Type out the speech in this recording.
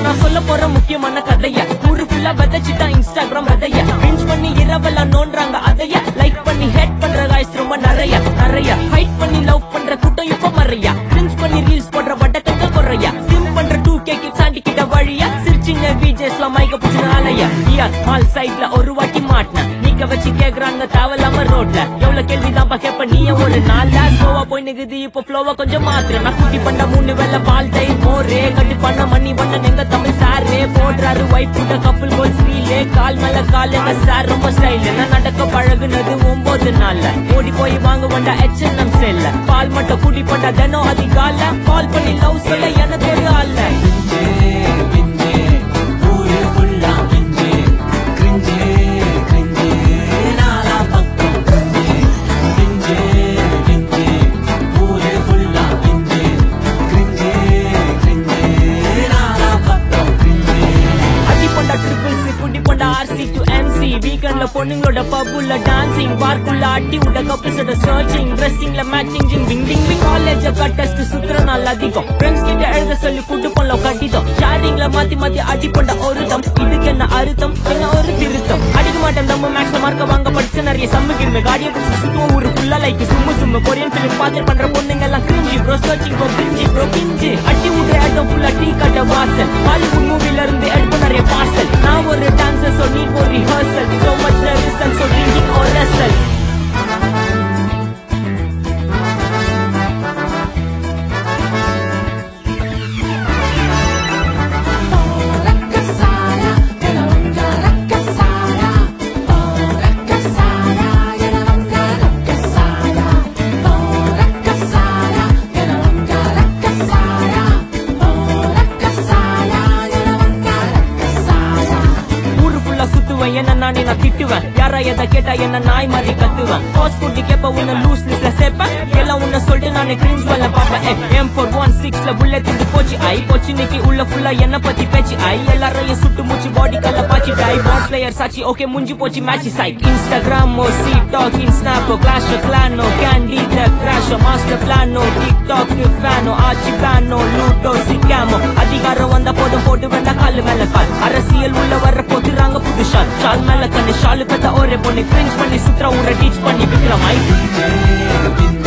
நான் சொல்ல போற முக்கியமான கதைய ஊரு ஃபுல்லா விதைச்சிட்டா இன்ஸ்டாகிராம் விதைய பிஞ்ச் பண்ணி இரவெல்லாம் நோன்றாங்க அதைய லைக் பண்ணி ஹேட் பண்ற காய்ஸ் ரொம்ப நிறைய நிறைய ஹைட் பண்ணி லவ் பண்ற கூட்டம் இப்ப மறையா பிரிஞ்ச் பண்ணி ரீல்ஸ் போடுற வட்டக்கங்க குறையா சிம் பண்ற டூ கேக்கு சாண்டி கிட்ட வழியா சிரிச்சிங்க விஜேஸ்லாம் மைக்க பிடிச்ச ஆலையா இயர் மால் சைட்ல ஒரு வாட்டி மாட்டின நீக்க வச்சு கேக்குறாங்க தேவையில்லாம ரோட்ல எவ்வளவு கேள்விதான் கேப்ப நீ ஒரு நாள்ல ஸ்லோவா போய் நிக்குது இப்போ ஃப்ளோவா கொஞ்சம் மாத்திரம் நான் குட்டி பண்ண மூணு வெள்ள பால் டை மோரே கட்டு பண்ண மணி பண்ண எங்க தமிழ் சாரே போடுறாரு ஒயிட் புட்ட கப்பல் கோல் ஸ்ரீலே கால் மேல கால் எங்க சார் ரொம்ப ஸ்டைல் நான் நடக்க பழகுனது ஒன்பது நாள்ல ஓடி போய் வாங்க வந்தா எச்என்எம் செல்ல பால் மட்டும் குடி பண்ண தினம் அதிகால கால் பண்ணி லவ் சொல்ல எனக்கு ஒரு ஆள்ல அடி பண்ண ட்ரிபிள்ஸ் குட்டி பண்ண ஆர்சி டு எம்சி வீக்கெண்ட்ல பொண்ணுங்களோட பப்புல டான்சிங் பார்க்குள்ள அடி விட்ட கப்பிள்ஸோட சர்ச்சிங் ட்ரெஸ்ஸிங்ல மேட்சிங் ஜிங் விங் டிங் விங் காலேஜ் கட்டஸ்ட் சுத்துற நாள் அதிகம் ஃப்ரெண்ட்ஸ் கிட்ட எழுத சொல்லி கூட்டு பண்ணல கட்டிதம் ஷேரிங்ல மாத்தி மாத்தி அடி பண்ண ஒரு தம் இதுக்கு என்ன அறுத்தம் என்ன ஒரு திருத்தம் அடிக்க மாட்டேன் நம்ம மேக்ஸ்ல மார்க்க வாங்க படிச்ச நிறைய சம்முகிருமே காடியை பிடிச்சி சுத்துவோம் ஊரு ஃபுல்லா லைக் சும்மு சும்மு கொரியன் பிலிம் பார்த்து பண்ற பொண்ணுங்க எல்லாம் cringe bro searching bro cringe bro கிஞ்சி அடி விடுற இடம் ஃபுல்லா டீ கட்ட வாசல் பாலிவுட் மூவில இருந்து எடுப்பு நிறைய பார்சல் நான் ஒரு dancer so need for rehearsal so much nervous so drinking or wrestle ஊரு ஃபுல்லா சுத்துவேன் என்ன நானே நான் திட்டுவேன் யாரா எதை கேட்டா என்ன நாய் மாதிரி கத்துவேன் பாஸ் கூட்டி கேப்ப உன்ன லூஸ் லிஸ்ட்ல சேர்ப்பேன் எல்லாம் உன்ன சொல்லிட்டு நானே கிரிஞ்ச் வரல பாப்பேன் எம் ஃபோர் ஒன் சிக்ஸ்ல புல்லட் திண்டு போச்சு ஐ போச்சு இன்னைக்கு உள்ள ஃபுல்லா என்ன பத்தி பேச்சு ஐ எல்லாரையும் சுட்டு மூச்சு பாடி கல்ல பாச்சு டை பாட் பிளேயர் சாச்சி ஓகே முஞ்சி போச்சு மேட்ச் சைட் இன்ஸ்டாகிராம் ஓ சி டாக் இன் ஸ்னாப் கிளாஷ் கிளானோ கேண்டி த கிராஷ் மாஸ்டர் பிளானோ டிக் டாக் ஃபேனோ ஆச்சி பிளானோ லூட்டோ சிக்காமோ அதிகாரம் வந்த போதும் போட்டு வேண்டா காலு மேல கால் அரசியல் உள்ள வர போட்டுறாங்க புது ஷால் ஷால் மேல கண்ணு ஷாலு பெத்த ஒரே பொண்ணு கிரிஞ்ச் பண்ணி சுத்துற ஊரை டீச் பண்ணி விக்ரம் ஐ